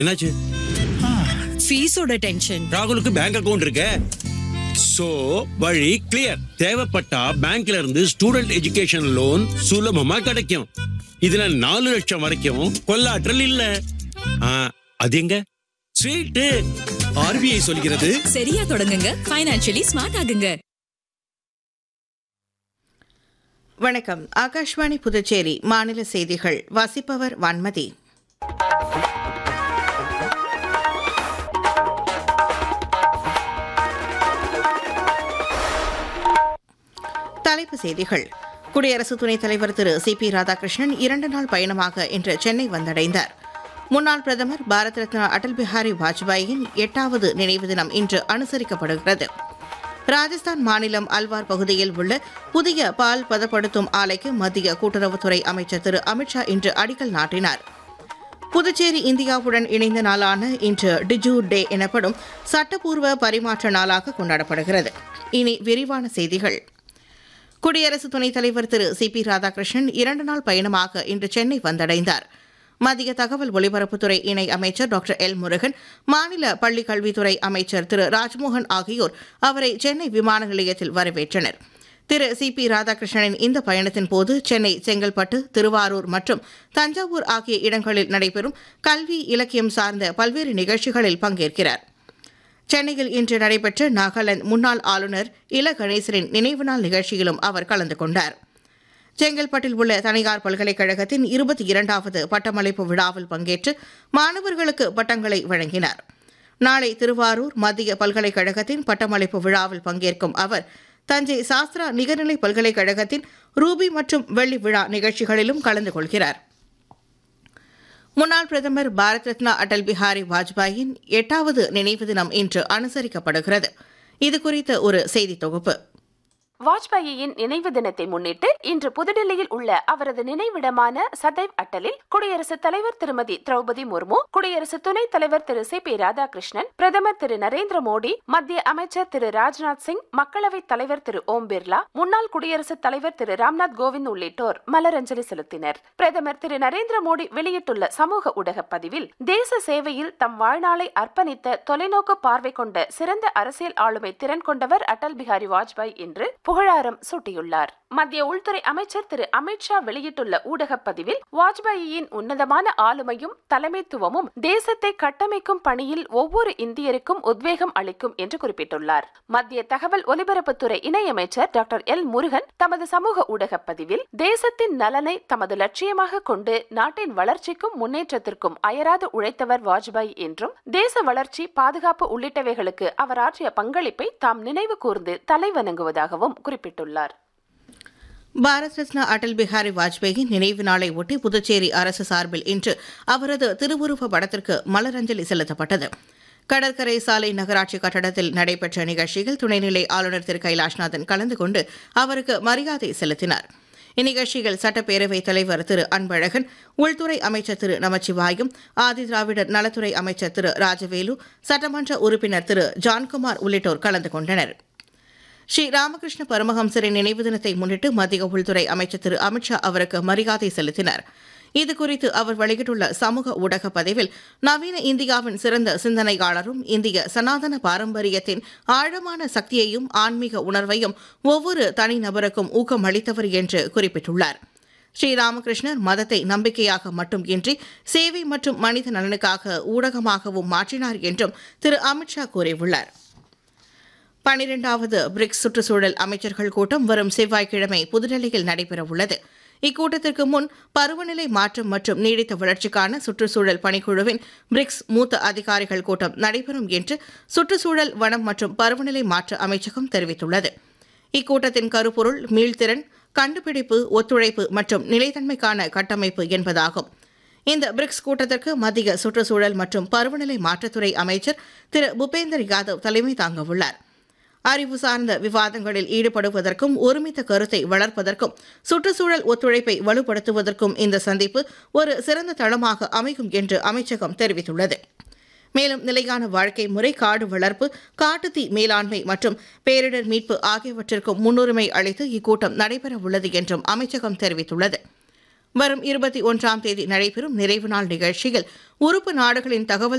என்னாச்சு ஃபீஸோட டென்ஷன் ராகுலுக்கு பேங்க் அக்கவுண்ட் இருக்கு சோ வழி கிளியர் தேவைப்பட்டா பேங்க்ல இருந்து ஸ்டூடெண்ட் எஜுகேஷன் லோன் சுலபமா கிடைக்கும் இதுல நாலு லட்சம் வரைக்கும் கொள்ளாற்றல் இல்ல ஆ, அது எங்க ஸ்வீட்டு ஆர்பிஐ சொல்கிறது சரியா தொடங்குங்க ஃபைனான்சியலி ஸ்மார்ட் ஆகுங்க வணக்கம் ஆகாஷ்வாணி புதுச்சேரி மாநில செய்திகள் வாசிப்பவர் வான்மதி தலைப்புச் செய்திகள் குடியரசு துணைத் தலைவர் திரு சி பி ராதாகிருஷ்ணன் இரண்டு நாள் பயணமாக இன்று சென்னை வந்தடைந்தார் முன்னாள் பிரதமர் பாரத் ரத்னா அடல் பிஹாரி வாஜ்பாயின் எட்டாவது நினைவு தினம் இன்று அனுசரிக்கப்படுகிறது ராஜஸ்தான் மாநிலம் அல்வார் பகுதியில் உள்ள புதிய பால் பதப்படுத்தும் ஆலைக்கு மத்திய கூட்டுறவுத்துறை அமைச்சர் திரு அமித்ஷா இன்று அடிக்கல் நாட்டினார் புதுச்சேரி இந்தியாவுடன் இணைந்த நாளான இன்று டிஜூ டே எனப்படும் சட்டப்பூர்வ பரிமாற்ற நாளாக கொண்டாடப்படுகிறது இனி விரிவான செய்திகள் குடியரசு துணைத் தலைவர் திரு சி பி ராதாகிருஷ்ணன் இரண்டு நாள் பயணமாக இன்று சென்னை வந்தடைந்தார் மத்திய தகவல் ஒலிபரப்புத்துறை இணை அமைச்சர் டாக்டர் எல் முருகன் மாநில பள்ளிக் கல்வித்துறை அமைச்சர் திரு ராஜ்மோகன் ஆகியோர் அவரை சென்னை விமான நிலையத்தில் வரவேற்றனர் திரு சி பி ராதாகிருஷ்ணனின் இந்த பயணத்தின் போது சென்னை செங்கல்பட்டு திருவாரூர் மற்றும் தஞ்சாவூர் ஆகிய இடங்களில் நடைபெறும் கல்வி இலக்கியம் சார்ந்த பல்வேறு நிகழ்ச்சிகளில் பங்கேற்கிறார் சென்னையில் இன்று நடைபெற்ற நாகாலாந்து முன்னாள் ஆளுநர் இல கணேசரின் நினைவு நாள் நிகழ்ச்சியிலும் அவர் கலந்து கொண்டார் செங்கல்பட்டில் உள்ள தனியார் பல்கலைக்கழகத்தின் இருபத்தி இரண்டாவது பட்டமளிப்பு விழாவில் பங்கேற்று மாணவர்களுக்கு பட்டங்களை வழங்கினார் நாளை திருவாரூர் மத்திய பல்கலைக்கழகத்தின் பட்டமளிப்பு விழாவில் பங்கேற்கும் அவர் தஞ்சை சாஸ்திரா நிகர்நிலை பல்கலைக்கழகத்தின் ரூபி மற்றும் வெள்ளி விழா நிகழ்ச்சிகளிலும் கலந்து கொள்கிறார் முன்னாள் பிரதமர் பாரத் ரத்னா அடல் பிஹாரி வாஜ்பாயின் எட்டாவது நினைவு தினம் இன்று அனுசரிக்கப்படுகிறது இது குறித்த ஒரு செய்தி தொகுப்பு வாஜ்பாயின் நினைவு தினத்தை முன்னிட்டு இன்று புதுடில்லியில் உள்ள அவரது நினைவிடமான சதைவ் அட்டலில் குடியரசுத் தலைவர் திருமதி திரௌபதி முர்மு குடியரசு துணைத் தலைவர் திரு சி பி ராதாகிருஷ்ணன் பிரதமர் திரு நரேந்திர மோடி மத்திய அமைச்சர் திரு ராஜ்நாத் சிங் மக்களவைத் தலைவர் திரு ஓம் பிர்லா முன்னாள் குடியரசுத் தலைவர் திரு ராம்நாத் கோவிந்த் உள்ளிட்டோர் மலரஞ்சலி செலுத்தினர் பிரதமர் திரு நரேந்திர மோடி வெளியிட்டுள்ள சமூக ஊடக பதிவில் தேச சேவையில் தம் வாழ்நாளை அர்ப்பணித்த தொலைநோக்கு பார்வை கொண்ட சிறந்த அரசியல் ஆளுமை திறன் கொண்டவர் அடல் பிஹாரி வாஜ்பாய் என்று புகழாரம் சூட்டியுள்ளார் மத்திய உள்துறை அமைச்சர் திரு அமித்ஷா வெளியிட்டுள்ள ஊடகப் பதிவில் வாஜ்பாயின் உன்னதமான ஆளுமையும் தலைமைத்துவமும் தேசத்தை கட்டமைக்கும் பணியில் ஒவ்வொரு இந்தியருக்கும் உத்வேகம் அளிக்கும் என்று குறிப்பிட்டுள்ளார் மத்திய தகவல் ஒலிபரப்புத்துறை இணையமைச்சர் டாக்டர் எல் முருகன் தமது சமூக ஊடகப் பதிவில் தேசத்தின் நலனை தமது லட்சியமாக கொண்டு நாட்டின் வளர்ச்சிக்கும் முன்னேற்றத்திற்கும் அயராது உழைத்தவர் வாஜ்பாய் என்றும் தேச வளர்ச்சி பாதுகாப்பு உள்ளிட்டவைகளுக்கு அவர் ஆற்றிய பங்களிப்பை தாம் நினைவு கூர்ந்து தலைவணங்குவதாகவும் குறிப்பிட்டுள்ளார் பாரத் ரத்னா அடல் பிஹாரி வாஜ்பேயின் நினைவு நாளை ஒட்டி புதுச்சேரி அரசு சார்பில் இன்று அவரது திருவுருவ படத்திற்கு மலரஞ்சலி செலுத்தப்பட்டது கடற்கரை சாலை நகராட்சி கட்டடத்தில் நடைபெற்ற நிகழ்ச்சியில் துணைநிலை ஆளுநர் திரு கைலாஷ்நாதன் கலந்து கொண்டு அவருக்கு மரியாதை செலுத்தினார் இந்நிகழ்ச்சியில் சட்டப்பேரவைத் தலைவர் திரு அன்பழகன் உள்துறை அமைச்சர் திரு நமச்சிவாயம் ஆதி திராவிடர் நலத்துறை அமைச்சர் திரு ராஜவேலு சட்டமன்ற உறுப்பினர் திரு ஜான்குமார் உள்ளிட்டோர் கலந்து கொண்டனர் ஸ்ரீ ராமகிருஷ்ண பரமஹம்சரின் நினைவு தினத்தை முன்னிட்டு மத்திய உள்துறை அமைச்சர் திரு அமித்ஷா அவருக்கு மரியாதை செலுத்தினார் இதுகுறித்து அவர் வெளியிட்டுள்ள சமூக ஊடக பதிவில் நவீன இந்தியாவின் சிறந்த சிந்தனையாளரும் இந்திய சனாதன பாரம்பரியத்தின் ஆழமான சக்தியையும் ஆன்மீக உணர்வையும் ஒவ்வொரு தனிநபருக்கும் ஊக்கமளித்தவர் என்று குறிப்பிட்டுள்ளார் ஸ்ரீ ராமகிருஷ்ணர் மதத்தை நம்பிக்கையாக மட்டும் இன்றி சேவை மற்றும் மனித நலனுக்காக ஊடகமாகவும் மாற்றினார் என்றும் திரு அமித்ஷா கூறியுள்ளார் பனிரெண்டாவது பிரிக்ஸ் சுற்றுச்சூழல் அமைச்சர்கள் கூட்டம் வரும் செவ்வாய்க்கிழமை புதுடெல்லியில் நடைபெறவுள்ளது இக்கூட்டத்திற்கு முன் பருவநிலை மாற்றம் மற்றும் நீடித்த வளர்ச்சிக்கான சுற்றுச்சூழல் பணிக்குழுவின் பிரிக்ஸ் மூத்த அதிகாரிகள் கூட்டம் நடைபெறும் என்று சுற்றுச்சூழல் வனம் மற்றும் பருவநிலை மாற்ற அமைச்சகம் தெரிவித்துள்ளது இக்கூட்டத்தின் கருப்பொருள் மீள்திறன் கண்டுபிடிப்பு ஒத்துழைப்பு மற்றும் நிலைத்தன்மைக்கான கட்டமைப்பு என்பதாகும் இந்த பிரிக்ஸ் கூட்டத்திற்கு மத்திய சுற்றுச்சூழல் மற்றும் பருவநிலை மாற்றத்துறை அமைச்சர் திரு பூபேந்தர் யாதவ் தலைமை தாங்கவுள்ளார் அறிவு சார்ந்த விவாதங்களில் ஈடுபடுவதற்கும் ஒருமித்த கருத்தை வளர்ப்பதற்கும் சுற்றுச்சூழல் ஒத்துழைப்பை வலுப்படுத்துவதற்கும் இந்த சந்திப்பு ஒரு சிறந்த தளமாக அமையும் என்று அமைச்சகம் தெரிவித்துள்ளது மேலும் நிலையான வாழ்க்கை முறை காடு வளர்ப்பு காட்டுத்தீ மேலாண்மை மற்றும் பேரிடர் மீட்பு ஆகியவற்றிற்கும் முன்னுரிமை அளித்து இக்கூட்டம் நடைபெற உள்ளது என்றும் அமைச்சகம் தெரிவித்துள்ளது வரும் இருபத்தி ஒன்றாம் தேதி நடைபெறும் நிறைவு நாள் நிகழ்ச்சியில் உறுப்பு நாடுகளின் தகவல்